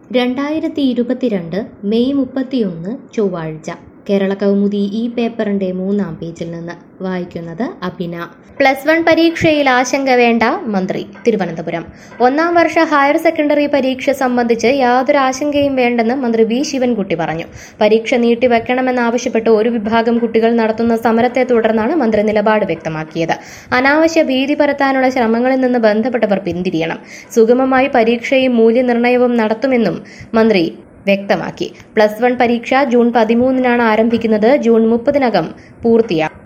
രണ്ടായിരത്തി ഇരുപത്തിരണ്ട് മെയ് മുപ്പത്തിയൊന്ന് ചൊവ്വാഴ്ച കേരള കൗമുദി ഈ പേപ്പറിന്റെ മൂന്നാം പേജിൽ നിന്ന് വായിക്കുന്നത് അഭിന പ്ലസ് വൺ പരീക്ഷയിൽ ആശങ്ക വേണ്ട മന്ത്രി തിരുവനന്തപുരം ഒന്നാം വർഷ ഹയർ സെക്കൻഡറി പരീക്ഷ സംബന്ധിച്ച് യാതൊരു ആശങ്കയും വേണ്ടെന്ന് മന്ത്രി വി ശിവൻകുട്ടി പറഞ്ഞു പരീക്ഷ നീട്ടിവെക്കണമെന്നാവശ്യപ്പെട്ട് ഒരു വിഭാഗം കുട്ടികൾ നടത്തുന്ന സമരത്തെ തുടർന്നാണ് മന്ത്രി നിലപാട് വ്യക്തമാക്കിയത് അനാവശ്യ ഭീതി പരത്താനുള്ള ശ്രമങ്ങളിൽ നിന്ന് ബന്ധപ്പെട്ടവർ പിന്തിരിയണം സുഗമമായി പരീക്ഷയും മൂല്യനിർണ്ണയവും നടത്തുമെന്നും മന്ത്രി വ്യക്തമാക്കി പ്ലസ് വൺ പരീക്ഷ ജൂൺ പതിമൂന്നിനാണ് ആരംഭിക്കുന്നത് ജൂൺ മുപ്പതിനകം പൂർത്തിയാക്കും